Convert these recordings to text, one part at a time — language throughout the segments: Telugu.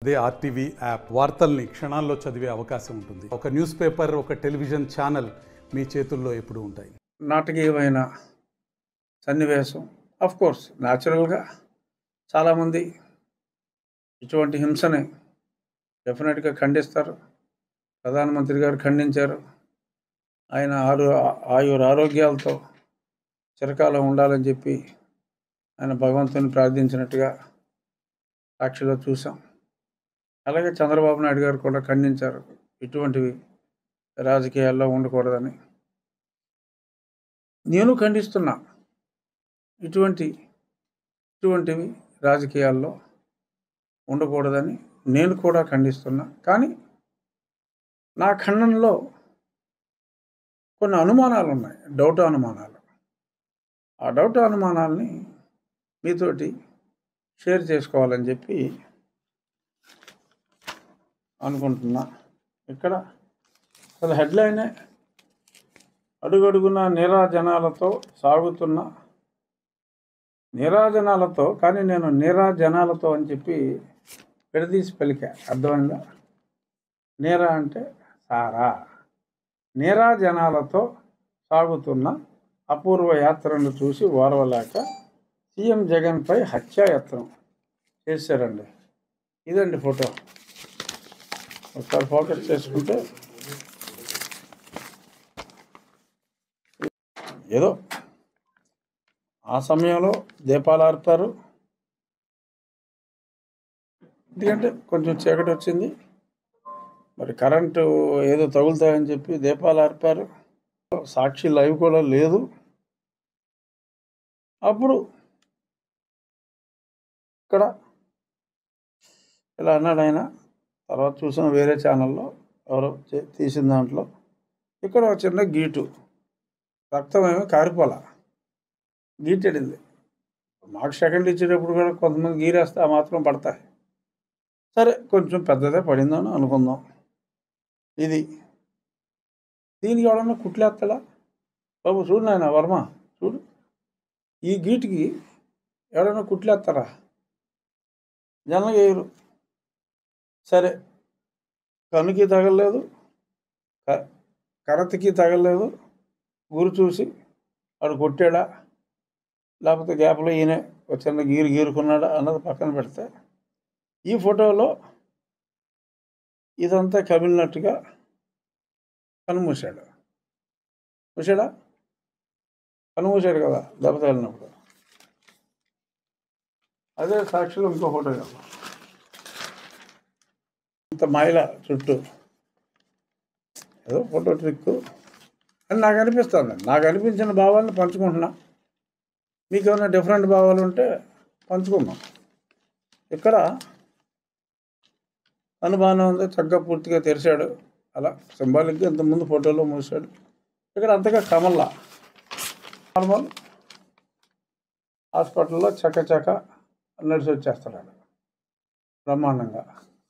అదే ఆర్టీవీ యాప్ వార్తల్ని క్షణాల్లో చదివే అవకాశం ఉంటుంది ఒక న్యూస్ పేపర్ ఒక టెలివిజన్ ఛానల్ మీ చేతుల్లో ఎప్పుడూ ఉంటాయి నాటకీయమైన సన్నివేశం అఫ్ కోర్స్ న్యాచురల్గా చాలామంది ఇటువంటి హింసని డెఫినెట్గా ఖండిస్తారు ప్రధానమంత్రి గారు ఖండించారు ఆయన ఆరు ఆయుర ఆరోగ్యాలతో చిరకాలం ఉండాలని చెప్పి ఆయన భగవంతుని ప్రార్థించినట్టుగా సాక్షిలో చూసాం అలాగే చంద్రబాబు నాయుడు గారు కూడా ఖండించారు ఇటువంటివి రాజకీయాల్లో ఉండకూడదని నేను ఖండిస్తున్నా ఇటువంటి ఇటువంటివి రాజకీయాల్లో ఉండకూడదని నేను కూడా ఖండిస్తున్నా కానీ నా ఖండనలో కొన్ని అనుమానాలు ఉన్నాయి డౌట్ అనుమానాలు ఆ డౌట్ అనుమానాలని మీతోటి షేర్ చేసుకోవాలని చెప్పి అనుకుంటున్నా ఇక్కడ అసలు హెడ్లైనే అడుగడుగున నీరాజనాలతో సాగుతున్న నీరాజనాలతో కానీ నేను నీరాజనాలతో అని చెప్పి విడదీసి పలికా అర్థమైందా నీరా అంటే సారా నీరాజనాలతో సాగుతున్న అపూర్వ యాత్రను చూసి ఓర్వలేక సీఎం జగన్పై హత్యాయత్నం చేశారండి ఇదండి ఫోటో ఒకసారి ఫోకస్ చేసుకుంటే ఏదో ఆ సమయంలో దీపాలు ఆర్పారు ఎందుకంటే కొంచెం చీకటి వచ్చింది మరి కరెంటు ఏదో తగులుతాయని చెప్పి దీపాలు ఆర్పారు సాక్షి లైవ్ కూడా లేదు అప్పుడు ఇక్కడ ఇలా అన్నాడు ఆయన తర్వాత చూసిన వేరే ఛానల్లో ఎవరో చే- తీసిన దాంట్లో ఇక్కడ ఒక చిన్న గీటు రక్తం ఏమో కారిపోల గీటెడింది మాకు సెకండ్ ఇచ్చేటప్పుడు కూడా కొంతమంది గీరేస్తే ఆ మాత్రం పడతాయి సరే కొంచెం పెద్దదే పడిందని అనుకుందాం ఇది దీనికి ఎవడన్నా కుట్లేస్తాడా బాబు చూడు నాయన వర్మ చూడు ఈ గీటికి ఎవడన్నా కుట్లేస్తారా జనరల్గా వేయరు సరే కనుకి తగలలేదు క- కరతకి తగలలేదు గురి చూసి వాడు కొట్టాడా లేకపోతే గ్యాప్లో ఈయన ఒక చిన్న గీరు గీరుకున్నాడా అన్నది పక్కన పెడితే ఈ ఫోటోలో ఇదంతా కమిలినట్టుగా కనుమూసాడు మూసాడా కనుమూసాడు కదా దెబ్బ తగిలినప్పుడు అదే సాక్షిలో ఇంకో ఫోటో కదా ఇంత మాయల చుట్టూ ఏదో ఫోటో ట్రిక్ అని నాకు అనిపిస్తుంది నాకు అనిపించిన భావాలను పంచుకుంటున్నా మీకు ఏమైనా డిఫరెంట్ భావాలు ఉంటే పంచుకుందాం ఇక్కడ అనుమానం ఉంది చక్కగా పూర్తిగా తెరిచాడు అలా సింబాలిక్గా ఇంతకుముందు ఫోటోలో మూసాడు ఇక్కడ అంతగా కమల్లా నార్మల్ హాస్పిటల్లో చక్క చక్క నడిచి వచ్చేస్తున్నాడు బ్రహ్మాండంగా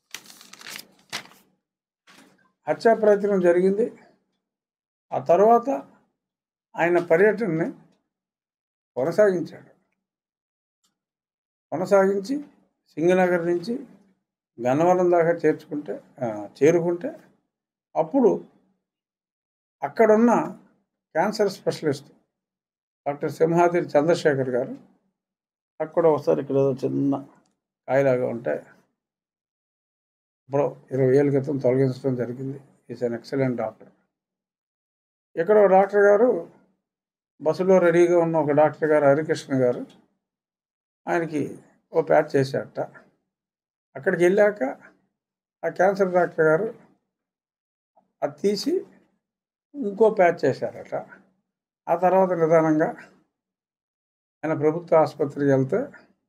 హత్యా ప్రయత్నం జరిగింది ఆ తర్వాత ఆయన పర్యటనని కొనసాగించాడు కొనసాగించి సింగనగర్ నుంచి గన్నవరం దాకా చేర్చుకుంటే ఆ, చేరుకుంటే అప్పుడు అక్కడున్న cancer specialist doctor Simhadri Chandrasekhar గారు అక్కడ ఒకసారి ఇక్కడ ఏదో చిన్న కాయలాగా ఉంటే ఇప్పుడు ఇరవై ఏళ్ళ క్రితం తొలగించడం జరిగింది ఈజ్ అన్ ఎక్సలెంట్ డాక్టర్ ఇక్కడ ఒక డాక్టర్ గారు బస్సులో రెడీగా ఉన్న ఒక డాక్టర్ గారు హరికృష్ణ గారు ఆయనకి ఓ ప్యాచ్ చేశారట అక్కడికి వెళ్ళాక ఆ క్యాన్సర్ డాక్టర్ గారు అది తీసి ఇంకో ప్యాచ్ చేశారట ఆ తర్వాత నిదానంగా ఆయన ప్రభుత్వ ఆసుపత్రికి వెళ్తే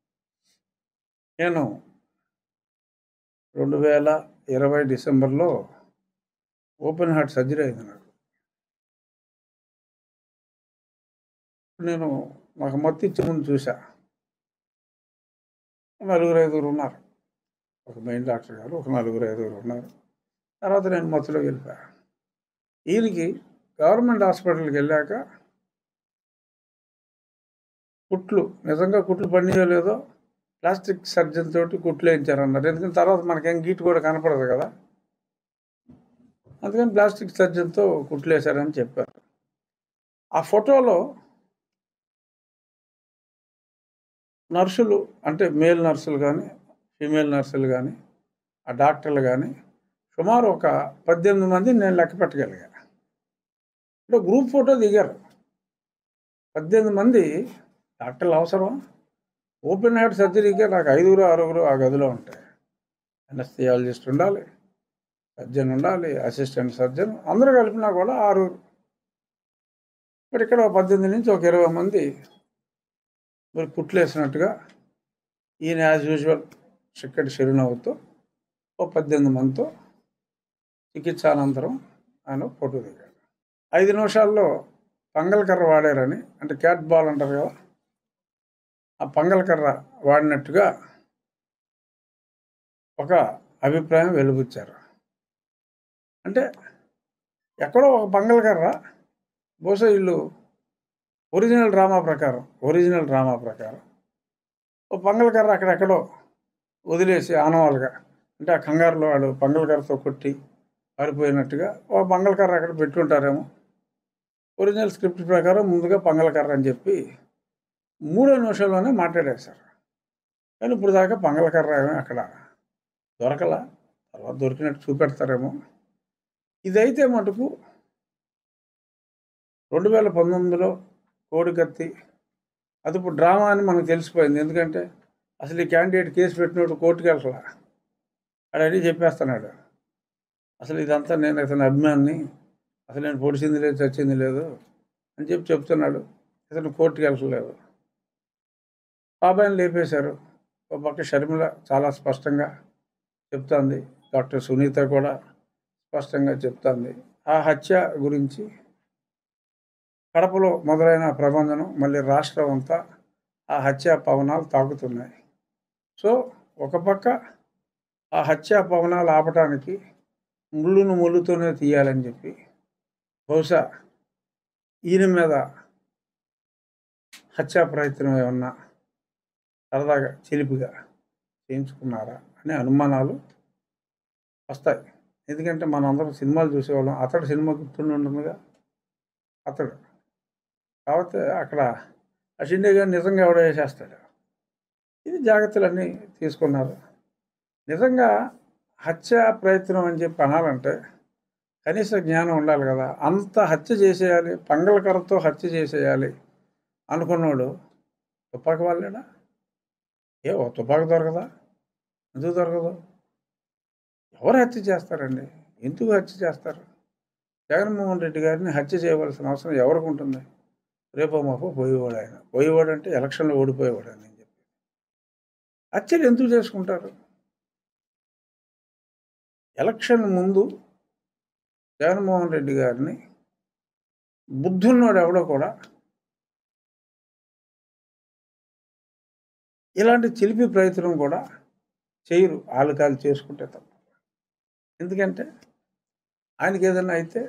నేను రెండు వేల ఇరవై డిసెంబర్లో ఓపెన్ హార్ట్ సర్జరీ అయింది నాకు నేను నాకు మొత్తం ఇచ్చే ముందు చూసా నలుగురు ఐదుగురు ఉన్నారు ఒక మెయిన్ డాక్టర్ గారు ఒక నలుగురు ఐదుగురు ఉన్నారు తర్వాత నేను మొత్తంలోకి వెళ్ళిపోయా ఈయనకి గవర్నమెంట్ హాస్పిటల్కి వెళ్ళాక కుట్లు నిజంగా కుట్లు పనిచేయలేదో ప్లాస్టిక్ సర్జన్ తోటి కుట్లు వేయించారన్నారు ఎందుకంటే తర్వాత మనకేం గీటు కూడా కనపడదు కదా అందుకని ప్లాస్టిక్ సర్జన్తో కుట్లు వేశారని చెప్పారు ఆ ఫోటోలో నర్సులు అంటే మేల్ నర్సులు కానీ ఫీమేల్ నర్సులు కానీ ఆ డాక్టర్లు కానీ సుమారు ఒక పద్దెనిమిది మంది నేను లెక్క పెట్టగలిగా ఇప్పుడు గ్రూప్ ఫోటో దిగారు పద్దెనిమిది మంది డాక్టర్లు అవసరం ఓపెన్ హార్ట్ సర్జరీకే నాకు ఐదుగురు ఆరుగురు ఆ గదిలో ఉంటాయి అనస్థియాలజిస్ట్ ఉండాలి సర్జన్ ఉండాలి అసిస్టెంట్ సర్జన్ అందరూ కలిపినా కూడా ఆరుగురు మరి ఇక్కడ ఒక పద్దెనిమిది నుంచి ఒక ఇరవై మంది మరి కుట్లు వేసినట్టుగా ఈయన యాజ్ యూజువల్ చిక్కటి చిరునవ్వుతో ఓ పద్దెనిమిది మందితో చికిత్స అనంతరం ఆయన ఫోటో దిగాడు ఐదు నిమిషాల్లో పంగల్ కర్ర వాడారని అంటే క్యాట్ బాల్ అంటారు కదా ఆ పంగల్ కర్ర వాడినట్టుగా ఒక అభిప్రాయం వెలుబుచ్చారు అంటే ఎక్కడో ఒక పంగల్ కర్ర బహుశా వీళ్ళు ఒరిజినల్ డ్రామా ప్రకారం ఒరిజినల్ డ్రామా ప్రకారం ఓ పంగల్ కర్ర అక్కడెక్కడో వదిలేసి ఆనవాలుగా అంటే ఆ కంగారులో వాడు పంగల్ కర్రతో కొట్టి పారిపోయినట్టుగా ఓ పంగల్ కర్ర అక్కడ పెట్టుంటారేమో ఒరిజినల్ స్క్రిప్ట్ ప్రకారం ముందుగా పంగల్ కర్ర అని చెప్పి మూడో నిమిషంలోనే మాట్లాడేశారు కానీ ఇప్పుడు దాకా పంగల్ కర్ర ఏమీ అక్కడ దొరకలా తర్వాత దొరికినట్టు చూపెడతారేమో ఇదైతే మటుకు రెండు వేల పంతొమ్మిదిలో కోడికత్తి అది ఇప్పుడు డ్రామా అని మనకు తెలిసిపోయింది ఎందుకంటే అసలు ఈ క్యాండిడేట్ కేసు పెట్టినట్టు కోర్టుకు వెళ్ళలా అడని చెప్పేస్తున్నాడు అసలు ఇదంతా నేను ఇతని అభిమాన్ని అసలు నేను పొడిచింది లేదు చచ్చింది లేదు అని చెప్పి చెప్తున్నాడు ఇతను కోర్టుకు వెళ్ళలేదు బాబాయిని లేపేశారు ఒక పక్క షర్మిల చాలా స్పష్టంగా చెప్తాంది డాక్టర్ సునీత కూడా స్పష్టంగా చెప్తాంది ఆ హత్య గురించి కడపలో మొదలైన ప్రబంధనం మళ్ళీ రాష్ట్రం అంతా ఆ హత్యా పవనాలు తాకుతున్నాయి సో ఒక పక్క ఆ హత్యా పవనాలు ఆపటానికి ముళ్ళును ముళ్ళుతోనే తీయాలని చెప్పి బహుశా ఈయన మీద హత్యా ప్రయత్నం ఏమన్నా సరదాగా చిలిపిగా చేయించుకున్నారా అనే అనుమానాలు వస్తాయి ఎందుకంటే మనందరం సినిమాలు చూసేవాళ్ళం అతడు సినిమా గుర్తుండి ఉంటుందిగా అతడు కాబట్టి అక్కడ ఆ షిండే గారు నిజంగా ఎవడో వేసేస్తాడు ఇది జాగ్రత్తలన్నీ తీసుకున్నారు నిజంగా హత్య ప్రయత్నం అని చెప్పి అనాలంటే కనీస జ్ఞానం ఉండాలి కదా అంత హత్య చేసేయాలి పంగళకరతో హత్య చేసేయాలి అనుకున్నాడు తుపాకి వాళ్ళేనా ఏ ఓ తుపాకి దొరకదా ఎందుకు దొరకదు ఎవరు హత్య చేస్తారండి ఎందుకు హత్య చేస్తారు జగన్మోహన్ రెడ్డి గారిని హత్య చేయవలసిన అవసరం ఎవరికి ఉంటుంది రేపో మాపో పోయేవాడు ఆయన పోయేవాడు అంటే ఎలక్షన్లో ఓడిపోయేవాడు అని చెప్పి హత్యలు ఎందుకు చేసుకుంటారు ఎలక్షన్ ముందు జగన్మోహన్ రెడ్డి గారిని బుద్ధున్నోడు ఎవడో కూడా ఇలాంటి చిలిపి ప్రయత్నం కూడా చేయరు ఆలుకాలు చేసుకుంటే తప్ప ఎందుకంటే ఆయనకి ఏదైనా అయితే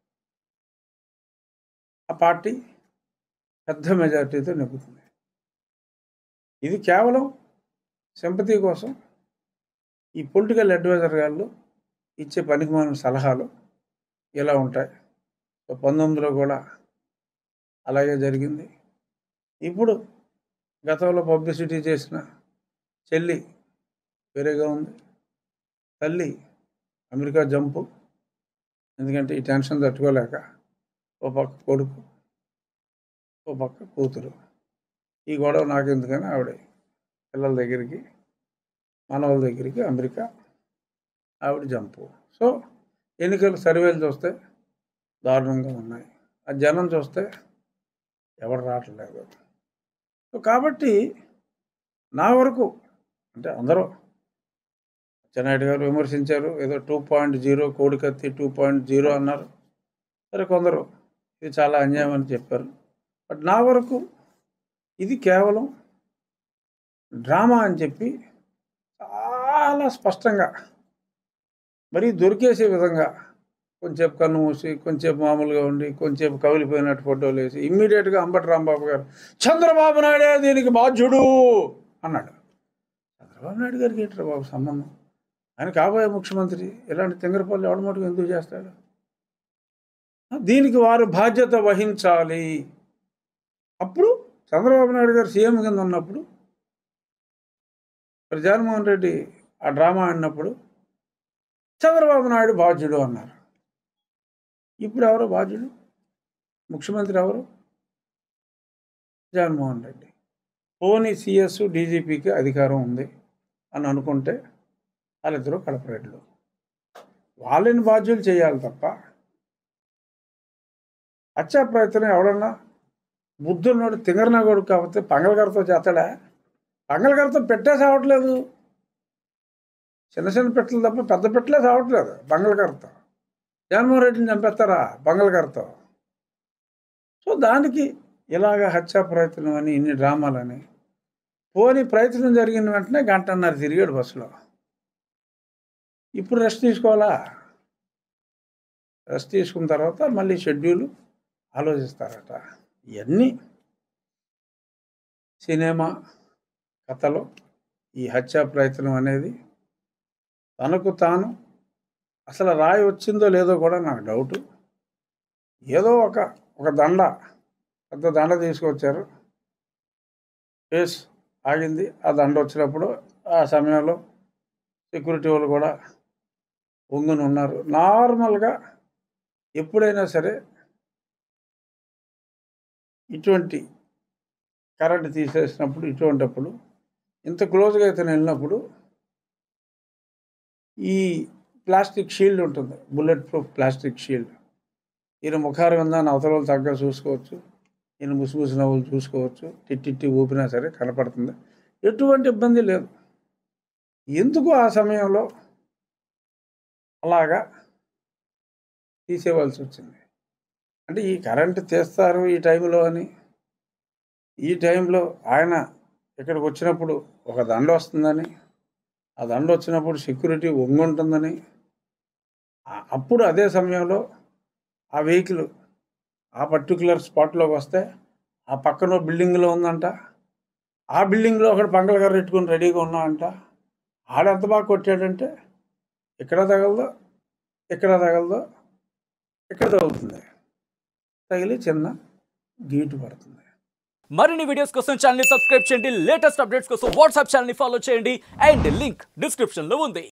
ఆ పార్టీ పెద్ద మెజార్టీతో నెగ్గుతుంది ఇది కేవలం సింపతి కోసం ఈ పొలిటికల్ అడ్వైజర్ గారు ఇచ్చే పనికిమాలిన సలహాలు ఇలా ఉంటాయి సో పంతొమ్మిదిలో కూడా అలాగే జరిగింది ఇప్పుడు గతంలో పబ్లిసిటీ చేసిన చెల్లి వేరేగా ఉంది తల్లి అమెరికా జంపు ఎందుకంటే ఈ టెన్షన్ తట్టుకోలేక ఓ పక్క కొడుకు ఓ పక్క కూతురు ఈ గొడవ నాకు ఎందుకని ఆవిడ పిల్లల దగ్గరికి మనవల దగ్గరికి అమెరికా ఆవిడ జంపు సో ఎన్నికల సర్వేలు చూస్తే దారుణంగా ఉన్నాయి ఆ జనం చూస్తే ఎవరు రావట్లేదు సో కాబట్టి నా వరకు అంటే అందరూ అచ్చెన్నాయుడు గారు విమర్శించారు ఏదో టూ పాయింట్ జీరో కోడికత్తి టూ పాయింట్ జీరో అన్నారు సరే కొందరు ఇది చాలా అన్యాయం అని చెప్పారు బట్ నా వరకు ఇది కేవలం డ్రామా అని చెప్పి చాలా స్పష్టంగా మరీ దొరికేసే విధంగా కొంచెంసేపు కన్ను మూసి కొంచెంసేపు మామూలుగా ఉండి కొంచెంసేపు కవిలిపోయినట్టు ఫోటోలు వేసి ఇమ్మీడియట్గా అంబటి రాంబాబు గారు చంద్రబాబు నాయుడే దీనికి బాధ్యుడు అన్నాడు చంద్రబాబు నాయుడు గారికి ఏంటరా బాబు సంబంధం ఆయన కాబోయే ముఖ్యమంత్రి ఇలాంటి తింగరపల్లి ఎవడమటుకు ఎందుకు చేస్తాడు దీనికి వారు బాధ్యత వహించాలి అప్పుడు చంద్రబాబు నాయుడు గారు సీఎం కింద ఉన్నప్పుడు మరి జగన్మోహన్ రెడ్డి ఆ డ్రామా ఆడినప్పుడు చంద్రబాబు నాయుడు బాధ్యుడు అన్నారు ఇప్పుడు ఎవరు బాధ్యుడు ముఖ్యమంత్రి ఎవరు జగన్మోహన్ రెడ్డి పోనీ సిఎస్ డీజీపీకి అధికారం ఉంది అని అనుకుంటే వాళ్ళిద్దరూ కడపరెడ్లు వాళ్ళని బాధ్యులు చేయాలి తప్ప హత్యా ప్రయత్నం ఎవడన్నా బుద్ధున్నోడు తింగరనా కొడుకు కాకపోతే పంగలగారితో చేస్తాడా పంగలగారితో పెట్టే సావట్లేదు చిన్న చిన్న పెట్టలు తప్ప పెద్ద పెట్టలే సావట్లేదు బంగళగారితో జగన్మోహన్ రెడ్డిని చంపేస్తారా బంగళగారితో సో దానికి ఇలాగ హత్యా ప్రయత్నం అని ఇన్ని డ్రామాలని పోని ప్రయత్నం జరిగిన వెంటనే గంటన్నర తిరిగాడు బస్సులో ఇప్పుడు రెస్ట్ తీసుకోవాలా రెస్ట్ తీసుకున్న తర్వాత మళ్ళీ షెడ్యూల్ ఆలోచిస్తారట ఇవన్నీ సినిమా కథలో ఈ హత్యా ప్రయత్నం అనేది తనకు తాను అసలు రాయి వచ్చిందో లేదో కూడా నాకు డౌటు ఏదో ఒక ఒక దండ పెద్ద దండ తీసుకొచ్చారు కేసు ఆగింది ఆ దండ వచ్చినప్పుడు ఆ సమయంలో సెక్యూరిటీ వాళ్ళు కూడా ఒంగుని ఉన్నారు నార్మల్గా ఎప్పుడైనా సరే ఇటువంటి కరెంట్ తీసేసినప్పుడు ఇటువంటిప్పుడు ఇంత క్లోజ్గా అయితే వెళ్ళినప్పుడు ఈ ప్లాస్టిక్ షీల్డ్ ఉంటుంది బుల్లెట్ ప్రూఫ్ ప్లాస్టిక్ షీల్డ్ ఈయన ముఖారు విందాన్ని అవతల వాళ్ళు తగ్గ చూసుకోవచ్చు ఈయన ముసిముసి నవ్వులు చూసుకోవచ్చు టిట్టిట్టి ఊపినా సరే కనపడుతుంది ఎటువంటి ఇబ్బంది లేదు ఎందుకు ఆ సమయంలో అలాగా తీసేయవలసి వచ్చింది అంటే ఈ కరెంటు తీస్తారు ఈ టైంలో అని ఈ టైంలో ఆయన ఇక్కడికి వచ్చినప్పుడు ఒక దండ వస్తుందని ఆ దండ వచ్చినప్పుడు సెక్యూరిటీ ఉంటుందని అప్పుడు అదే సమయంలో ఆ వెహికల్ ఆ పర్టికులర్ స్పాట్లోకి వస్తే ఆ పక్కన బిల్డింగ్లో ఉందంట ఆ బిల్డింగ్లో ఒకటి పంగల గారు పెట్టుకుని రెడీగా ఉన్నామంట ఆడ ఎంత బాగా కొట్టాడంటే ఇక్కడ తగలదో ఇక్కడ తగలదో ఇక్కడ తగులుతుంది తగిలి చిన్న గీటు పడుతుంది మరిన్ని వీడియోస్ కోసం ఛానల్ ని సబ్స్క్రైబ్ చేయండి లేటెస్ట్ అప్డేట్స్ కోసం వాట్సాప్ ఛానల్ ని ఫాలో చేయండి అండ్ లింక్ డిస్క్రిప్షన్ లో ఉంది